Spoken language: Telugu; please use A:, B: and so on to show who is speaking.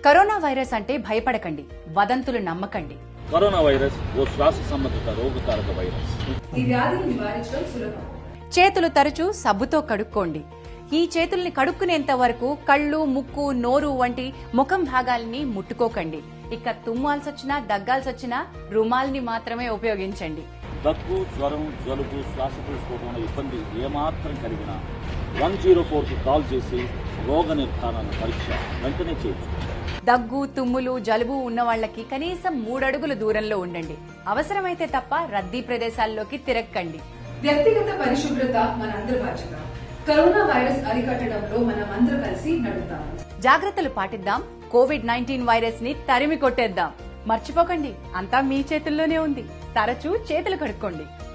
A: కరోనా వైరస్ అంటే భయపడకండి వదంతులు నమ్మకండి
B: కరోనా వైరస్ ఓ శ్వాస సంబంధిత రోగకారక వైరస్
C: ఈ వ్యాధిని నివారించడం సులభం
A: చేతులు తరచూ సబ్బుతో కడుక్కోండి ఈ చేతుల్ని కడుక్కునేంత వరకు కళ్ళు ముక్కు నోరు వంటి ముఖం భాగాల్ని ముట్టుకోకండి ఇక తుమ్మాల్సొచ్చినా దగ్గాల్సొచ్చినా రుమాల్ని మాత్రమే ఉపయోగించండి
B: దగ్గు జ్వరం జలుబు శ్వాస తీసుకోవడంలో ఇబ్బంది ఏమాత్రం కలిగినా వన్ జీరో ఫోర్కి కాల్ చేసి రోగ నిర్ధారణ పరీక్ష వెంటనే చేయొచ్చు
A: దగ్గు తుమ్ములు జలుబు ఉన్న వాళ్ళకి కనీసం మూడడుగులు దూరంలో ఉండండి అవసరమైతే తప్ప రద్దీ ప్రదేశాల్లోకి తిరక్కండి
C: వ్యక్తిగత పరిశుభ్రత మనందరి బాధ్యత కరోనా వైరస్ అరికట్టడంలో మనం అందరూ కలిసి నడుద్దాం
A: జాగ్రత్తలు పాటిద్దాం కోవిడ్ నైన్టీన్ వైరస్ ని తరిమి కొట్టేద్దాం మర్చిపోకండి అంతా మీ చేతుల్లోనే ఉంది తరచూ చేతులు కడుక్కోండి